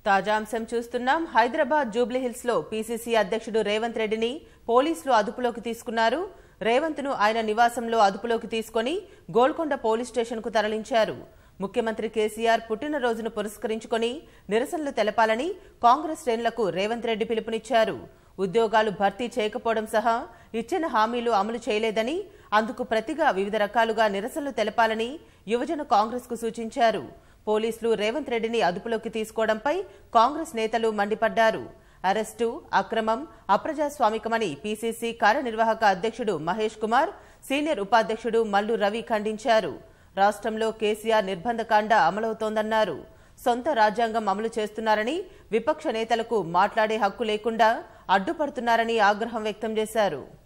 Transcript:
తాజా అంశం చూస్తున్నాం హైదరాబాద్ జూబ్లీహిల్స్ లో పీసీసీ అధ్యక్షుడు రేవంత్ రెడ్డిని పోలీసులు అదుపులోకి తీసుకున్నారు రేవంత్ ను ఆయన నివాసంలో అదుపులోకి తీసుకొని గోల్కొండ పోలీస్ స్టేషన్ కు తరలించారు ముఖ్యమంత్రి కేసీఆర్ పుట్టినరోజును పురస్కరించుకొని నిరసనలు తెలపాలని కాంగ్రెస్ శ్రేణులకు రేవంత్ రెడ్డి పిలుపునిచ్చారు ఉద్యోగాలు భర్తీ చేయకపోవడం సహా ఇచ్చిన హామీలు అమలు చేయలేదని అందుకు ప్రతిగా వివిధ రకాలుగా నిరసనలు తెలపాలని యువజన కాంగ్రెస్ కు సూచించారు పోలీసులు రేవంత్ రెడ్డిని అదుపులోకి తీసుకోవడంపై కాంగ్రెస్ నేతలు మండిపడ్డారు అరెస్టు అక్రమం అప్రజాస్వామికమని పీసీసీ కార్యనిర్వాహక అధ్యక్షుడు మహేష్ కుమార్ సీనియర్ ఉపాధ్యక్షుడు మల్లు రవి ఖండించారు రాష్ట్రంలో కేసీఆర్ నిర్బంధకాండ అమలవుతోందన్నారు సొంత రాజ్యాంగం అమలు చేస్తున్నారని విపక్ష నేతలకు మాట్లాడే హక్కు లేకుండా అడ్డుపడుతున్నారని ఆగ్రహం వ్యక్తం చేశారు